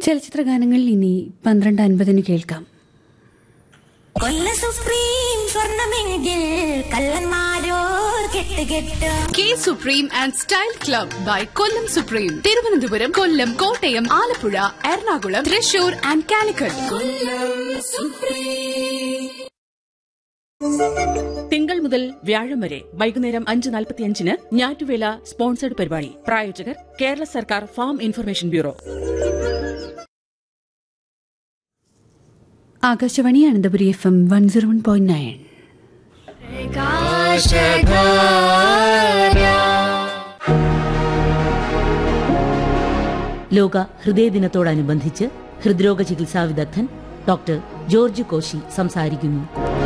ചലച്ചിത്ര ഗാനങ്ങൾ ഇനി പന്ത്രണ്ട് അൻപതിന് കേൾക്കാം കൊല്ല സുപ്രീം സ്വർണമെങ്കിൽ കള്ളന്മാരോർ കെട്ട് കെട്ട് K supreme and style club by Kollam supreme Thiruvananthapuram Kollam Kottayam Alappuzha Ernakulam Thrissur and Calicut തിങ്കൾ മുതൽ വ്യാഴം വരെ വൈകുന്നേരം അഞ്ച് നാൽപ്പത്തിയഞ്ചിന് ഞാറ്റുവേല സ്പോൺസർഡ് പരിപാടി പ്രായോജകർ കേരള സർക്കാർ farm information bureau Akashvani Ananthapuri F M one zero one point nine ലോക ഹൃദയ ദിനത്തോടനുബന്ധിച്ച് ഹൃദ്രോഗ ചികിത്സാ വിദഗ്ധൻ ഡോക്ടർ ജോർജ് കോശി സംസാരിക്കുന്നു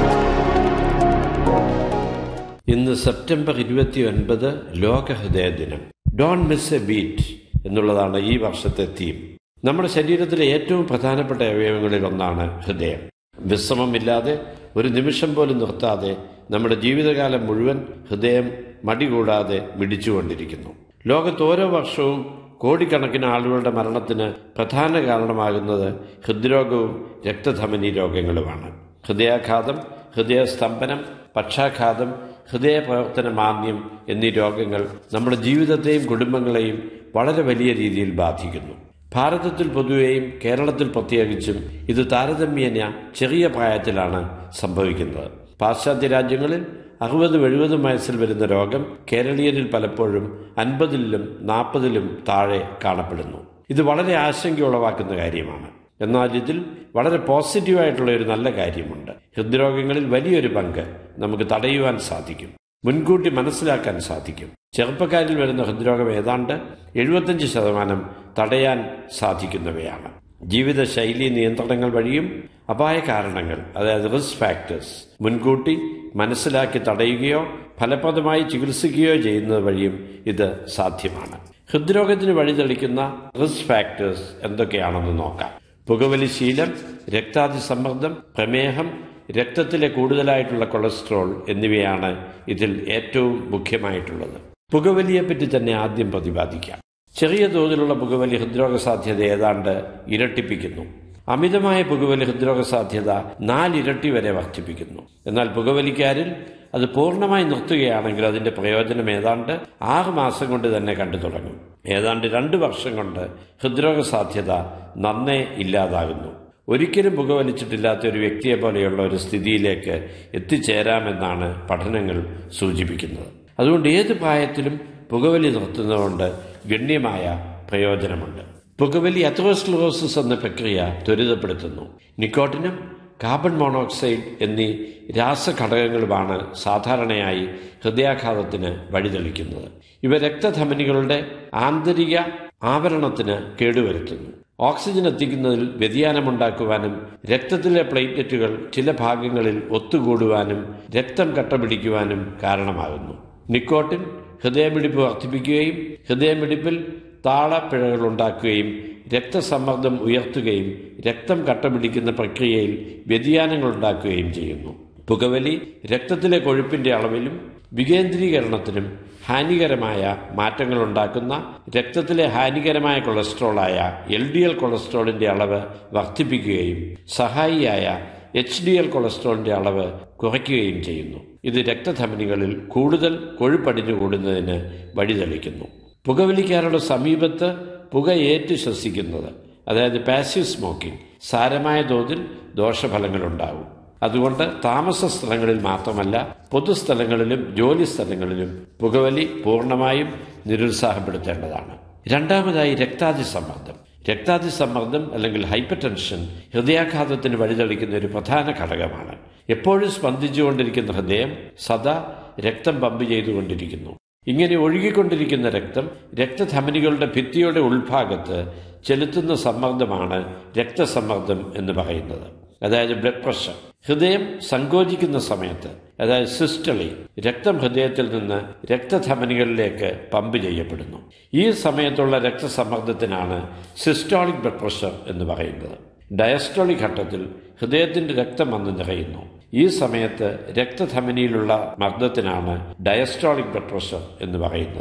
ഇന്ന് സെപ്റ്റംബർ ഇരുപത്തി ഒൻപത് ലോക ഹൃദയ ദിനം ഡോൺ മിസ് എ ബീറ്റ് എന്നുള്ളതാണ് ഈ വർഷത്തെ തീം നമ്മുടെ ശരീരത്തിലെ ഏറ്റവും പ്രധാനപ്പെട്ട അവയവങ്ങളിൽ ഒന്നാണ് ഹൃദയം വിശ്രമമില്ലാതെ ഒരു നിമിഷം പോലും നിർത്താതെ നമ്മുടെ ജീവിതകാലം മുഴുവൻ ഹൃദയം മടികൂടാതെ മിടിച്ചുകൊണ്ടിരിക്കുന്നു ലോകത്ത് ഓരോ വർഷവും കോടിക്കണക്കിന് ആളുകളുടെ മരണത്തിന് പ്രധാന കാരണമാകുന്നത് ഹൃദ്രോഗവും രക്തധമനി രോഗങ്ങളുമാണ് ഹൃദയാഘാതം ഹൃദയസ്തംഭനം പക്ഷാഘാതം ഹൃദയ പ്രവർത്തന മാന്ദ്യം എന്നീ രോഗങ്ങൾ നമ്മുടെ ജീവിതത്തെയും കുടുംബങ്ങളെയും വളരെ വലിയ രീതിയിൽ ബാധിക്കുന്നു ഭാരതത്തിൽ പൊതുവെയും കേരളത്തിൽ പ്രത്യേകിച്ചും ഇത് താരതമ്യേന ചെറിയ പ്രായത്തിലാണ് സംഭവിക്കുന്നത് പാശ്ചാത്യ രാജ്യങ്ങളിൽ അറുപതും എഴുപതും വയസ്സിൽ വരുന്ന രോഗം കേരളീയരിൽ പലപ്പോഴും അൻപതിലും നാൽപ്പതിലും താഴെ കാണപ്പെടുന്നു ഇത് വളരെ ആശങ്ക ഉളവാക്കുന്ന കാര്യമാണ് എന്നാൽ ഇതിൽ വളരെ പോസിറ്റീവായിട്ടുള്ള ഒരു നല്ല കാര്യമുണ്ട് ഹൃദ്രോഗങ്ങളിൽ വലിയൊരു പങ്ക് നമുക്ക് തടയുവാൻ സാധിക്കും മുൻകൂട്ടി മനസ്സിലാക്കാൻ സാധിക്കും ചെറുപ്പക്കാരിൽ വരുന്ന ഹൃദ്രോഗം ഏതാണ്ട് എഴുപത്തഞ്ച് ശതമാനം തടയാൻ സാധിക്കുന്നവയാണ് ജീവിതശൈലി നിയന്ത്രണങ്ങൾ വഴിയും അപായ കാരണങ്ങൾ അതായത് റിസ്ക് ഫാക്ടേഴ്സ് മുൻകൂട്ടി മനസ്സിലാക്കി തടയുകയോ ഫലപ്രദമായി ചികിത്സിക്കുകയോ ചെയ്യുന്നത് വഴിയും ഇത് സാധ്യമാണ് ഹൃദ്രോഗത്തിന് വഴിതെളിക്കുന്ന റിസ്ക് ഫാക്ടേഴ്സ് എന്തൊക്കെയാണെന്ന് നോക്കാം പുകവലി ശീലം രക്താതിസമ്മർദ്ദം പ്രമേഹം രക്തത്തിലെ കൂടുതലായിട്ടുള്ള കൊളസ്ട്രോൾ എന്നിവയാണ് ഇതിൽ ഏറ്റവും മുഖ്യമായിട്ടുള്ളത് പുകവലിയെപ്പറ്റി തന്നെ ആദ്യം പ്രതിപാദിക്കാം ചെറിയ തോതിലുള്ള പുകവലി ഹൃദ്രോഗ സാധ്യത ഏതാണ്ട് ഇരട്ടിപ്പിക്കുന്നു അമിതമായ പുകവലി ഹൃദ്രോഗ സാധ്യത നാലിരട്ടി വരെ വർദ്ധിപ്പിക്കുന്നു എന്നാൽ പുകവലിക്കാരിൽ അത് പൂർണ്ണമായി നിർത്തുകയാണെങ്കിൽ അതിന്റെ പ്രയോജനം ഏതാണ്ട് ആറ് മാസം കൊണ്ട് തന്നെ കണ്ടു തുടങ്ങും ഏതാണ്ട് രണ്ട് വർഷം കൊണ്ട് ഹൃദ്രോഗ സാധ്യത നന്നേ ഇല്ലാതാകുന്നു ഒരിക്കലും പുകവലിച്ചിട്ടില്ലാത്ത ഒരു വ്യക്തിയെ പോലെയുള്ള ഒരു സ്ഥിതിയിലേക്ക് എത്തിച്ചേരാമെന്നാണ് പഠനങ്ങൾ സൂചിപ്പിക്കുന്നത് അതുകൊണ്ട് ഏത് പ്രായത്തിലും പുകവലി നിർത്തുന്നതുകൊണ്ട് ഗണ്യമായ പ്രയോജനമുണ്ട് പുകവലി അത്രോസ്ക്ലോസിസ് എന്ന പ്രക്രിയ ത്വരിതപ്പെടുത്തുന്നു നിക്കോട്ടിനും കാർബൺ മോണോക്സൈഡ് എന്നീ രാസഘടകങ്ങളുമാണ് സാധാരണയായി ഹൃദയാഘാതത്തിന് വഴിതെളിക്കുന്നത് ഇവ രക്തധമനികളുടെ ആന്തരിക ആവരണത്തിന് കേടുവരുത്തുന്നു ഓക്സിജൻ എത്തിക്കുന്നതിൽ വ്യതിയാനമുണ്ടാക്കുവാനും രക്തത്തിലെ പ്ലേറ്റ്ലെറ്റുകൾ ചില ഭാഗങ്ങളിൽ ഒത്തുകൂടുവാനും രക്തം കട്ടപിടിക്കുവാനും കാരണമാകുന്നു നിക്കോട്ടിൻ ഹൃദയമിടിപ്പ് വർദ്ധിപ്പിക്കുകയും ഹൃദയമിടിപ്പിൽ താളപ്പിഴകൾ ഉണ്ടാക്കുകയും രക്തസമ്മർദ്ദം ഉയർത്തുകയും രക്തം കട്ടപിടിക്കുന്ന പ്രക്രിയയിൽ വ്യതിയാനങ്ങൾ ഉണ്ടാക്കുകയും ചെയ്യുന്നു പുകവലി രക്തത്തിലെ കൊഴുപ്പിന്റെ അളവിലും വികേന്ദ്രീകരണത്തിനും ഹാനികരമായ മാറ്റങ്ങൾ ഉണ്ടാക്കുന്ന രക്തത്തിലെ ഹാനികരമായ കൊളസ്ട്രോളായ എൽ ഡി എൽ കൊളസ്ട്രോളിന്റെ അളവ് വർദ്ധിപ്പിക്കുകയും സഹായിയായ എച്ച് ഡി എൽ കൊളസ്ട്രോളിന്റെ അളവ് കുറയ്ക്കുകയും ചെയ്യുന്നു ഇത് രക്തധമനികളിൽ കൂടുതൽ കൊഴുപ്പടിഞ്ഞു കൂടുന്നതിന് വഴിതെളിക്കുന്നു പുകവലിക്കാരുടെ സമീപത്ത് പുകയേറ്റ് ശ്വസിക്കുന്നത് അതായത് പാസീവ് സ്മോക്കിംഗ് സാരമായ തോതിൽ ദോഷഫലങ്ങളുണ്ടാവും അതുകൊണ്ട് താമസ സ്ഥലങ്ങളിൽ മാത്രമല്ല പൊതുസ്ഥലങ്ങളിലും ജോലി സ്ഥലങ്ങളിലും പുകവലി പൂർണ്ണമായും നിരുത്സാഹപ്പെടുത്തേണ്ടതാണ് രണ്ടാമതായി രക്താതിസമ്മർദ്ദം രക്താതിസമ്മർദ്ദം അല്ലെങ്കിൽ ഹൈപ്പർ ടെൻഷൻ ഹൃദയാഘാതത്തിന് വഴിതെളിക്കുന്ന ഒരു പ്രധാന ഘടകമാണ് എപ്പോഴും സ്പന്ദിച്ചുകൊണ്ടിരിക്കുന്ന ഹൃദയം സദാ രക്തം പമ്പ് ചെയ്തുകൊണ്ടിരിക്കുന്നു ഇങ്ങനെ ഒഴുകിക്കൊണ്ടിരിക്കുന്ന രക്തം രക്തധമനികളുടെ ഭിത്തിയുടെ ഉൾഭാഗത്ത് ചെലുത്തുന്ന സമ്മർദ്ദമാണ് രക്തസമ്മർദ്ദം എന്ന് പറയുന്നത് അതായത് ബ്ലഡ് പ്രഷർ ഹൃദയം സങ്കോചിക്കുന്ന സമയത്ത് അതായത് സിസ്റ്റളി രക്തം ഹൃദയത്തിൽ നിന്ന് രക്തധമനികളിലേക്ക് പമ്പ് ചെയ്യപ്പെടുന്നു ഈ സമയത്തുള്ള രക്തസമ്മർദ്ദത്തിനാണ് സിസ്റ്റോളിക് ബ്ലഡ് പ്രഷർ എന്ന് പറയുന്നത് ഡയസ്റ്റോളിക് ഘട്ടത്തിൽ ഹൃദയത്തിന്റെ രക്തം വന്ന് നിറയുന്നു ഈ സമയത്ത് രക്തധമനിയിലുള്ള മർദ്ദത്തിനാണ് ഡയസ്റ്റോളിക് ബ്ലഡ് പ്രഷർ എന്ന് പറയുന്നത്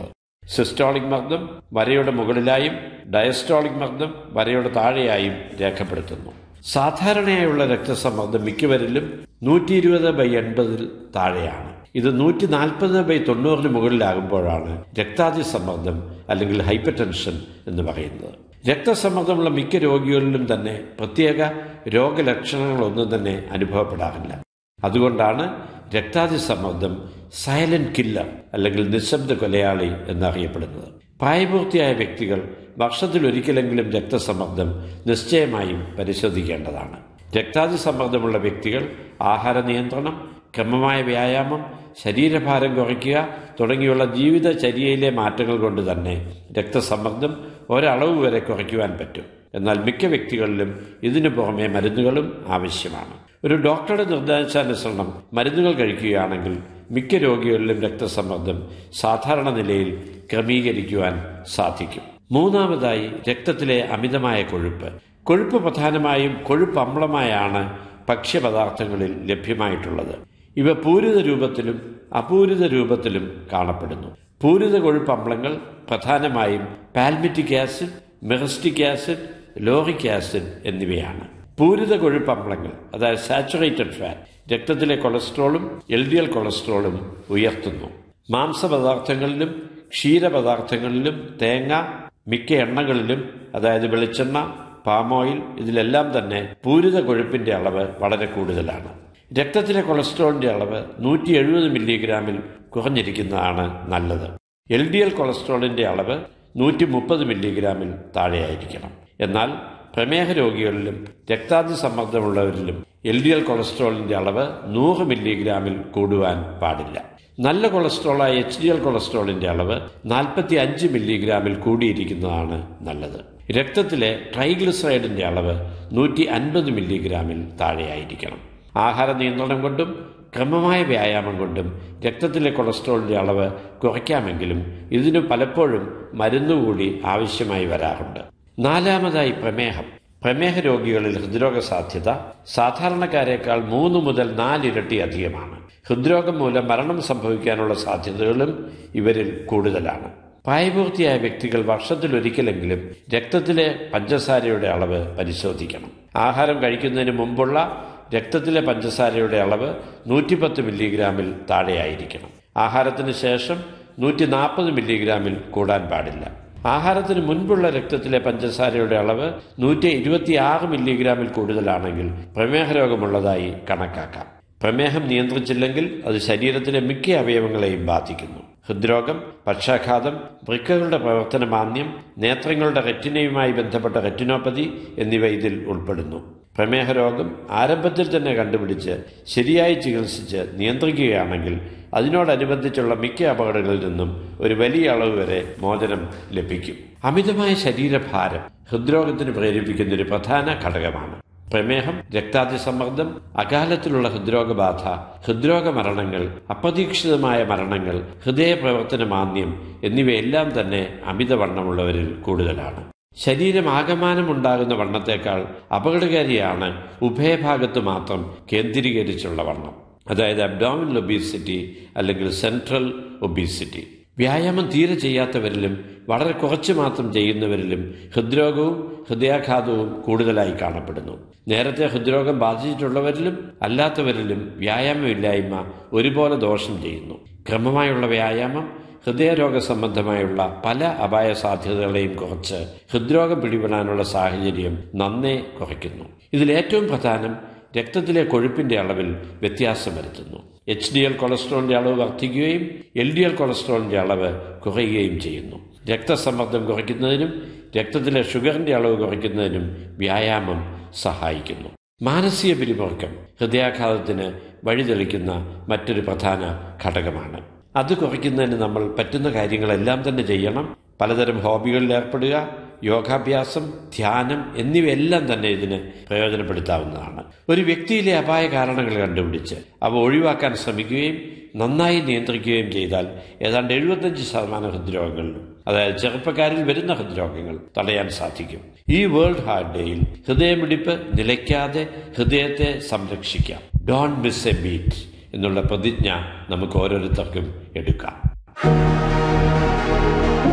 സിസ്റ്റോളിക് മർദ്ദം വരയുടെ മുകളിലായും ഡയസ്റ്റോളിക് മർദ്ദം വരയുടെ താഴെയായും രേഖപ്പെടുത്തുന്നു സാധാരണയായുള്ള രക്തസമ്മർദ്ദം മിക്കവരിലും നൂറ്റി ഇരുപത് ബൈ എൺപതിൽ താഴെയാണ് ഇത് നൂറ്റി നാൽപ്പത് ബൈ തൊണ്ണൂറിന് മുകളിലാകുമ്പോഴാണ് രക്താതി സമ്മർദ്ദം അല്ലെങ്കിൽ ഹൈപ്പർ ടെൻഷൻ എന്ന് പറയുന്നത് രക്തസമ്മർദ്ദമുള്ള മിക്ക രോഗികളിലും തന്നെ പ്രത്യേക രോഗലക്ഷണങ്ങളൊന്നും തന്നെ അനുഭവപ്പെടാറില്ല അതുകൊണ്ടാണ് രക്താതി സമ്മർദ്ദം സൈലന്റ് കില്ലർ അല്ലെങ്കിൽ നിശബ്ദ കൊലയാളി എന്നറിയപ്പെടുന്നത് പ്രായപൂർത്തിയായ വ്യക്തികൾ വർഷത്തിലൊരിക്കലെങ്കിലും രക്തസമ്മർദ്ദം നിശ്ചയമായും പരിശോധിക്കേണ്ടതാണ് രക്താതി സമ്മർദ്ദമുള്ള വ്യക്തികൾ ആഹാര നിയന്ത്രണം ക്രമമായ വ്യായാമം ശരീരഭാരം കുറയ്ക്കുക തുടങ്ങിയുള്ള ജീവിതചര്യയിലെ മാറ്റങ്ങൾ കൊണ്ട് തന്നെ രക്തസമ്മർദ്ദം ഒരളവ് വരെ കുറയ്ക്കുവാൻ പറ്റും എന്നാൽ മിക്ക വ്യക്തികളിലും ഇതിനു പുറമെ മരുന്നുകളും ആവശ്യമാണ് ഒരു ഡോക്ടറുടെ നിർദ്ദേശാനുസരണം മരുന്നുകൾ കഴിക്കുകയാണെങ്കിൽ മിക്ക രോഗികളിലും രക്തസമ്മർദ്ദം സാധാരണ നിലയിൽ ക്രമീകരിക്കുവാൻ സാധിക്കും മൂന്നാമതായി രക്തത്തിലെ അമിതമായ കൊഴുപ്പ് കൊഴുപ്പ് പ്രധാനമായും കൊഴുപ്പ് അമ്ലമായാണ് ഭക്ഷ്യപദാർത്ഥങ്ങളിൽ ലഭ്യമായിട്ടുള്ളത് ഇവ പൂരിത രൂപത്തിലും അപൂരിത രൂപത്തിലും കാണപ്പെടുന്നു പൂരിത കൊഴുപ്പ് അമ്ലങ്ങൾ പ്രധാനമായും palmitic acid myristic acid lauric acid എന്നിവയാണ് പൂരിത കൊഴുപ്പ് അമ്ലങ്ങൾ അതായത് സാച്ചുറേറ്റഡ് ഫാറ്റ് രക്തത്തിലെ കൊളസ്ട്രോളും എൽ ഡി എൽ കൊളസ്ട്രോളും ഉയർത്തുന്നു മാംസപദാർത്ഥങ്ങളിലും ക്ഷീരപദാർത്ഥങ്ങളിലും തേങ്ങ മിക്ക എണ്ണകളിലും അതായത് വെളിച്ചെണ്ണ പാം ഓയിൽ ഇതിലെല്ലാം തന്നെ പൂരിത കൊഴുപ്പിന്റെ അളവ് വളരെ കൂടുതലാണ് രക്തത്തിലെ കൊളസ്ട്രോളിന്റെ അളവ് നൂറ്റി എഴുപത് മില്ലിഗ്രാമിൽ കുറഞ്ഞിരിക്കുന്നതാണ് നല്ലത് എൽ ഡി എൽ കൊളസ്ട്രോളിന്റെ അളവ് നൂറ്റി മുപ്പത് മില്ലിഗ്രാമിൽ താഴെയായിരിക്കണം എന്നാൽ പ്രമേഹ രോഗികളിലും രക്താതി സമ്മർദ്ദമുള്ളവരിലും എൽ ഡി എൽ കൊളസ്ട്രോളിന്റെ അളവ് നൂറ് മില്ലിഗ്രാമിൽ കൂടുവാൻ പാടില്ല നല്ല കൊളസ്ട്രോളായ എച്ച് ഡി എൽ കൊളസ്ട്രോളിന്റെ അളവ് നാൽപ്പത്തി അഞ്ച് മില്ലിഗ്രാമിൽ കൂടിയിരിക്കുന്നതാണ് നല്ലത് രക്തത്തിലെ ട്രൈഗ്ലിസറൈഡിന്റെ അളവ് നൂറ്റി അൻപത് മില്ലിഗ്രാമിൽ താഴെയായിരിക്കണം ആഹാര നിയന്ത്രണം കൊണ്ടും ക്രമമായ വ്യായാമം കൊണ്ടും രക്തത്തിലെ കൊളസ്ട്രോളിന്റെ അളവ് കുറയ്ക്കാമെങ്കിലും ഇതിന് പലപ്പോഴും മരുന്നുകൂടി ആവശ്യമായി വരാറുണ്ട് നാലാമതായി പ്രമേഹം പ്രമേഹ രോഗികളിൽ ഹൃദ്രോഗ സാധ്യത സാധാരണക്കാരേക്കാൾ മൂന്ന് മുതൽ നാലിരട്ടി അധികമാണ് ഹൃദ്രോഗം മൂലം മരണം സംഭവിക്കാനുള്ള സാധ്യതകളും ഇവരിൽ കൂടുതലാണ് പ്രായപൂർത്തിയായ വ്യക്തികൾ വർഷത്തിലൊരിക്കലെങ്കിലും രക്തത്തിലെ പഞ്ചസാരയുടെ അളവ് പരിശോധിക്കണം ആഹാരം കഴിക്കുന്നതിന് മുമ്പുള്ള രക്തത്തിലെ പഞ്ചസാരയുടെ അളവ് നൂറ്റിപ്പത്ത് മില്ലിഗ്രാമിൽ താഴെയായിരിക്കണം ആഹാരത്തിന് ശേഷം നൂറ്റി നാൽപ്പത് മില്ലിഗ്രാമിൽ കൂടാൻ പാടില്ല ആഹാരത്തിന് മുൻപുള്ള രക്തത്തിലെ പഞ്ചസാരയുടെ അളവ് നൂറ്റി ഇരുപത്തിയാറ് മില്ലിഗ്രാമിൽ കൂടുതലാണെങ്കിൽ പ്രമേഹ രോഗമുള്ളതായി കണക്കാക്കാം പ്രമേഹം നിയന്ത്രിച്ചില്ലെങ്കിൽ അത് ശരീരത്തിലെ മിക്ക അവയവങ്ങളെയും ബാധിക്കുന്നു ഹൃദ്രോഗം പക്ഷാഘാതം വൃക്കകളുടെ പ്രവർത്തന മാന്ദ്യം നേത്രങ്ങളുടെ റെറ്റിനയുമായി ബന്ധപ്പെട്ട റെറ്റിനോപ്പതി എന്നിവ ഇതിൽ ഉൾപ്പെടുന്നു പ്രമേഹ രോഗം ആരംഭത്തിൽ തന്നെ കണ്ടുപിടിച്ച് ശരിയായി ചികിത്സിച്ച് നിയന്ത്രിക്കുകയാണെങ്കിൽ അതിനോടനുബന്ധിച്ചുള്ള മിക്ക അപകടങ്ങളിൽ നിന്നും ഒരു വലിയ അളവ് വരെ മോചനം ലഭിക്കും അമിതമായ ശരീരഭാരം ഹൃദ്രോഗത്തിന് പ്രേരിപ്പിക്കുന്ന ഒരു പ്രധാന ഘടകമാണ് പ്രമേഹം രക്താതിസമ്മർദ്ദം അകാലത്തിലുള്ള ഹൃദ്രോഗബാധ ഹൃദ്രോഗ മരണങ്ങൾ അപ്രതീക്ഷിതമായ മരണങ്ങൾ ഹൃദയ പ്രവർത്തന മാന്ദ്യം എന്നിവയെല്ലാം തന്നെ അമിതവണ്ണമുള്ളവരിൽ കൂടുതലാണ് ശരീരം ആകമാനമുണ്ടാകുന്ന വണ്ണത്തേക്കാൾ അപകടകാരിയാണ് ഉഭയഭാഗത്ത് മാത്രം കേന്ദ്രീകരിച്ചുള്ള വണ്ണം അതായത് അബ്ഡോമിനൽ ഒബീസിറ്റി അല്ലെങ്കിൽ സെൻട്രൽ ഒബീസിറ്റി വ്യായാമം തീരെ ചെയ്യാത്തവരിലും വളരെ കുറച്ച് മാത്രം ചെയ്യുന്നവരിലും ഹൃദ്രോഗവും ഹൃദയാഘാതവും കൂടുതലായി കാണപ്പെടുന്നു നേരത്തെ ഹൃദ്രോഗം ബാധിച്ചിട്ടുള്ളവരിലും അല്ലാത്തവരിലും വ്യായാമമില്ലായ്മ ഒരുപോലെ ദോഷം ചെയ്യുന്നു ക്രമമായുള്ള വ്യായാമം ഹൃദയരോഗ സംബന്ധമായുള്ള പല അപായ സാധ്യതകളെയും കുറച്ച് ഹൃദ്രോഗം പിടിപെടാനുള്ള സാഹചര്യം നന്നേ കുറയ്ക്കുന്നു ഇതിലേറ്റവും പ്രധാനം രക്തത്തിലെ കൊഴുപ്പിന്റെ അളവിൽ വ്യത്യാസം വരുത്തുന്നു എച്ച് ഡി എൽ കൊളസ്ട്രോളിന്റെ അളവ് വർദ്ധിക്കുകയും എൽ ഡി എൽ കൊളസ്ട്രോളിന്റെ അളവ് കുറയുകയും ചെയ്യുന്നു രക്തസമ്മർദ്ദം കുറയ്ക്കുന്നതിനും രക്തത്തിലെ ഷുഗറിന്റെ അളവ് കുറയ്ക്കുന്നതിനും വ്യായാമം സഹായിക്കുന്നു മാനസിക പിരിമുറുക്കം ഹൃദയാഘാതത്തിന് വഴിതെളിക്കുന്ന മറ്റൊരു പ്രധാന ഘടകമാണ് അത് കുറയ്ക്കുന്നതിന് നമ്മൾ പറ്റുന്ന കാര്യങ്ങളെല്ലാം തന്നെ ചെയ്യണം പലതരം ഹോബികളിൽ ഏർപ്പെടുക യോഗാഭ്യാസം ധ്യാനം എന്നിവയെല്ലാം തന്നെ ഇതിന് പ്രയോജനപ്പെടുത്താവുന്നതാണ് ഒരു വ്യക്തിയിലെ അപായ കാരണങ്ങൾ കണ്ടുപിടിച്ച് അവ ഒഴിവാക്കാൻ ശ്രമിക്കുകയും നന്നായി നിയന്ത്രിക്കുകയും ചെയ്താൽ ഏതാണ്ട് എഴുപത്തഞ്ച് ശതമാനം ഹൃദ്രോഗങ്ങളിലും അതായത് ചെറുപ്പക്കാരിൽ വരുന്ന ഹൃദ്രോഗങ്ങൾ തടയാൻ സാധിക്കും ഈ വേൾഡ് ഹാർട്ട് ഡേയിൽ ഹൃദയമിടിപ്പ് നിലയ്ക്കാതെ ഹൃദയത്തെ സംരക്ഷിക്കാം ഡോൺ മിസ് എ ബീറ്റ് എന്നുള്ള പ്രതിജ്ഞ നമുക്ക് ഓരോരുത്തർക്കും എടുക്കാം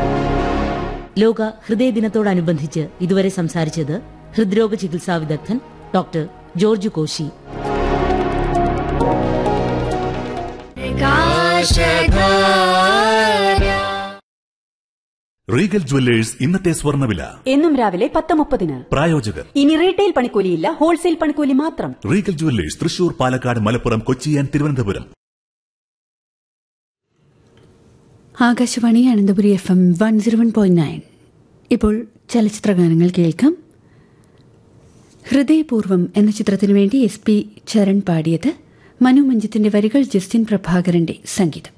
ലോക ഹൃദയ ദിനത്തോടനുബന്ധിച്ച് ഇതുവരെ സംസാരിച്ചത് ഹൃദ്രോഗ ചികിത്സാ വിദഗ്ധൻ doctor George Koshy regal jewellers ഇന്നത്തെ സ്വർണ്ണവില എന്നും രാവിലെ പത്ത് മുപ്പതിന് പ്രായോജകർ ഇനി റീറ്റെയിൽ പണിക്കൂലിയില്ല ഹോൾസെയിൽ പണിക്കൂലി മാത്രം regal jewellers Thrissur Palakkad Malappuram Kochi and Thiruvananthapuram Akashvani Ananthapuri F M one zero one point nine ഇപ്പോൾ ചലച്ചിത്ര ഗാനങ്ങൾ കേൾക്കാം ഹൃദയപൂർവം എന്ന ചിത്രത്തിനു വേണ്ടി എസ് പി ചരൺ പാടിയത് മനു മഞ്ജിത്തിന്റെ വരികൾ ജസ്റ്റിൻ പ്രഭാകരന്റെ സംഗീതം